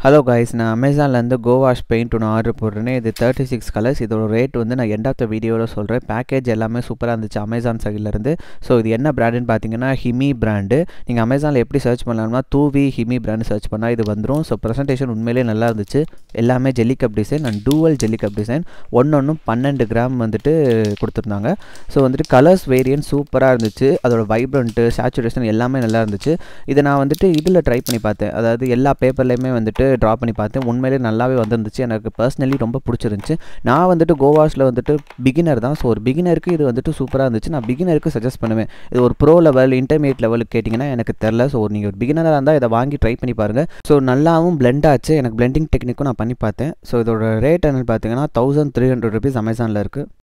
hello guys நான் அமேசான்லேருந்து கோவாஷ் paint ஒன்று order போடுறேன்னு இது தேர்ட்டி சிக்ஸ் கலர்ஸ் இதோட ரேட் வந்து நான் எண்ட் ஆஃப் த வீடியோவில் சொல்கிறேன் பேக்கேஜ் எல்லாமே சூப்பராக இருந்துச்சு அமேசான் சைட்லேருந்து ஸோ இது என்ன பிராண்டுன்னு பார்த்தீங்கன்னா ஹிமி பிராண்டு நீங்கள் அமேசானில் எப்படி சர்ச் பண்ணலாம்னா தூவி ஹிமி பிராண்டு சர்ச் பண்ணால் இது வந்துடும் ஸோ ப்ரெசன்டேஷன் உண்மையிலேயே நல்லா இருந்துச்சு எல்லாமே jelly cup design and dual jelly cup design ஒன்று ஒன்றும் பன்னெண்டு கிராம் வந்துட்டு கொடுத்துருந்தாங்க ஸோ வந்துட்டு கலர்ஸ் வேரியன்ட் சூப்பராக இருந்துச்சு அதோட வைப்ரண்ட்டு சேச்சுரேஷன் எல்லாமே நல்லா இருந்துச்சு இதை நான் வந்துட்டு இதில் ட்ரை பண்ணி பார்த்தேன் அதாவது எல்லா பேப்பர்லேயுமே வந்துட்டு ட்ரா பண்ணி பார்த்தேன் உண்மையிலே நல்லாவே வந்துருந்துச்சு எனக்கு பர்சனலி ரொம்ப பிடிச்சிருந்துச்சு நான் வந்துட்டு கோவாஸில் வந்துட்டு பிகினர் தான் ஸோ ஒரு பிகினருக்கு இது வந்துட்டு சூப்பராக இருந்துச்சு நான் பிகினருக்கு சஜஸ்ட் பண்ணுவேன் இது ஒரு ப்ரோ லெவல் இன்டர்மீடியட் லெவலுக்கு கேட்டிங்கன்னா எனக்கு தெரில ஸோ நீங்கள் ஒரு பிகினராக இருந்தால் இதை வாங்கி ட்ரை பண்ணி பாருங்கள் ஸோ நல்லாவும் பிளெண்ட் ஆச்சு எனக்கு பிளெண்டிங் டெக்னிக்கும் நான் பண்ணி பார்த்தேன் ஸோ இதோட ரேட் என்னென்னு பார்த்தீங்கன்னா தௌசண்ட் த்ரீ ஹண்ட்ரட் ருபீஸ் அமேசானில் இருக்குது